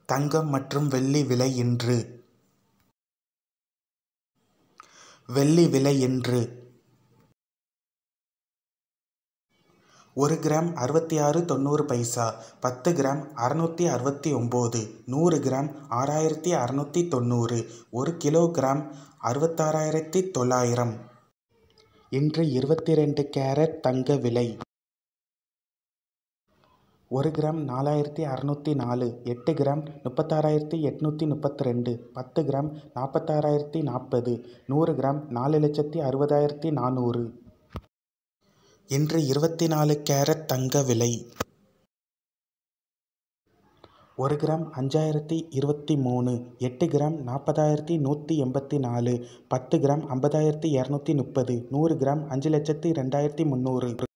தங்கம் மற்றும் வெள்ளி விலை இன்று வெள்ளி விலை இன்று ஒரு கிராம் அறுபத்தி ஆறு தொண்ணூறு பைசா பத்து கிராம் அறநூற்றி அறுபத்தி ஒம்பது நூறு கிராம் ஆறாயிரத்தி அறநூற்றி தொண்ணூறு ஒரு கிலோகிராம் அறுபத்தாறாயிரத்தி தொள்ளாயிரம் இன்று இருபத்தி ரெண்டு கேரட் தங்க விலை ஒரு கிராம் நாலாயிரத்தி அறநூற்றி நாலு எட்டு கிராம் முப்பத்தாறாயிரத்தி எட்நூற்றி முப்பத்தி ரெண்டு பத்து கிராம் நாற்பத்தாறாயிரத்தி நாற்பது நூறு கிராம் நாலு லட்சத்தி அறுபதாயிரத்தி நானூறு இன்று இருபத்தி நாலு கேரட் தங்க விலை ஒரு கிராம் அஞ்சாயிரத்தி இருபத்தி மூணு எட்டு கிராம் நாற்பதாயிரத்தி நூற்றி எண்பத்தி நாலு பத்து கிராம் ஐம்பதாயிரத்தி இரநூத்தி முப்பது நூறு கிராம் அஞ்சு லட்சத்தி ரெண்டாயிரத்தி முந்நூறு